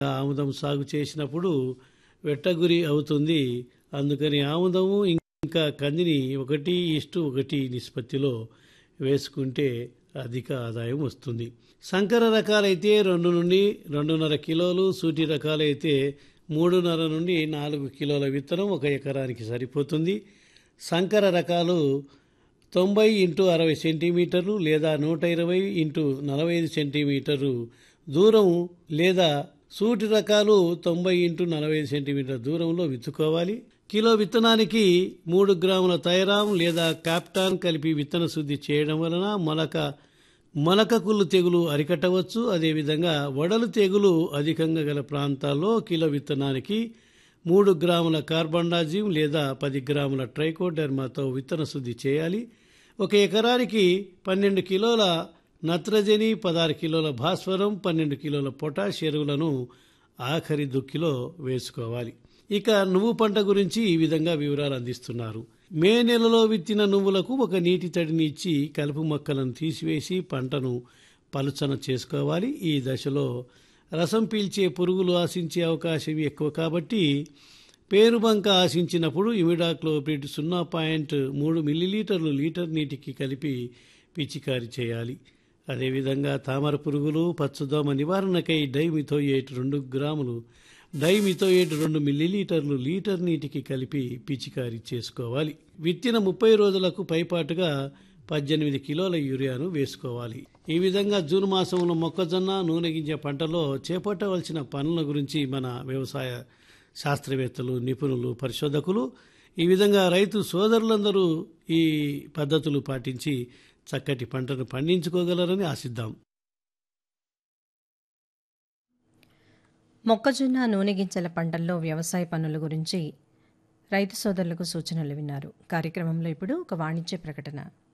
ఆముదం సాగు చేసినప్పుడు వెట్టగురి అవుతుంది అందుకని ఆముదము ఇంకా కందిని ఒకటి ఇష్టు ఒకటి నిష్పత్తిలో వేసుకుంటే అధిక ఆదాయం వస్తుంది సంకర రకాలైతే రెండు నుండి రెండున్నర కిలోలు సూటి రకాలైతే మూడున్నర నుండి నాలుగు కిలోల విత్తనం ఒక ఎకరానికి సరిపోతుంది సంకర రకాలు తొంభై ఇంటూ అరవై సెంటీమీటర్లు లేదా నూట ఇరవై ఇంటూ నలభై ఐదు సెంటీమీటర్లు దూరం లేదా సూటి రకాలు తొంభై ఇంటూ నలభై ఐదు సెంటీమీటర్ దూరంలో విత్తుకోవాలి కిలో విత్తనానికి మూడు గ్రాముల థైరామ్ లేదా కాప్టాన్ కలిపి విత్తన శుద్ధి చేయడం వలన మొలక మొలక కుళ్ళు తెగులు అరికట్టవచ్చు అదేవిధంగా వడలు తెగులు అధికంగా గల ప్రాంతాల్లో కిలో విత్తనానికి మూడు గ్రాముల కార్బండాజిమ్ లేదా పది గ్రాముల ట్రైకోడెర్మాతో విత్తన శుద్ధి చేయాలి ఒక ఎకరానికి పన్నెండు కిలోల నత్రజని పదహారు కిలోల భాస్వరం పన్నెండు కిలోల పొటాష్ ఎరువులను ఆఖరి దుక్కిలో వేసుకోవాలి ఇక నువ్వు పంట గురించి ఈ విధంగా వివరాలు అందిస్తున్నారు మే నెలలో విత్తిన నువ్వులకు ఒక నీటి తడిని ఇచ్చి కలుపు మొక్కలను తీసివేసి పంటను పలుచన చేసుకోవాలి ఈ దశలో రసం పీల్చే పురుగులు ఆశించే అవకాశం ఎక్కువ కాబట్టి పేరుబంక ఆశించినప్పుడు ఇమిడాక్లోప్రిడ్ సున్నా పాయింట్ మూడు మిల్లీలీటర్లు లీటర్ నీటికి కలిపి పిచికారి చేయాలి అదేవిధంగా తామర పురుగులు పచ్చదోమ నివారణకై డైమిథోయేట్ రెండు గ్రాములు డైమిథోయేట్ రెండు మిల్లీలీటర్లు లీటర్ నీటికి కలిపి పిచికారి చేసుకోవాలి విత్తిన ముప్పై రోజులకు పైపాటుగా పద్దెనిమిది కిలోల యూరియాను వేసుకోవాలి ఈ విధంగా జూన్ మాసంలో మొక్కజొన్న నూనె గింజ పంటలో చేపట్టవలసిన పనుల గురించి మన వ్యవసాయ శాస్త్రవేత్తలు నిపుణులు పరిశోధకులు ఈ విధంగా రైతు సోదరులందరూ ఈ పద్ధతులు పాటించి చక్కటి పంటను పండించుకోగలరని ఆశిద్దాం మొక్కజొన్న నూనె గింజల పంటల్లో వ్యవసాయ పనుల గురించి రైతు సోదరులకు సూచనలు విన్నారు కార్యక్రమంలో ఇప్పుడు ఒక వాణిజ్య ప్రకటన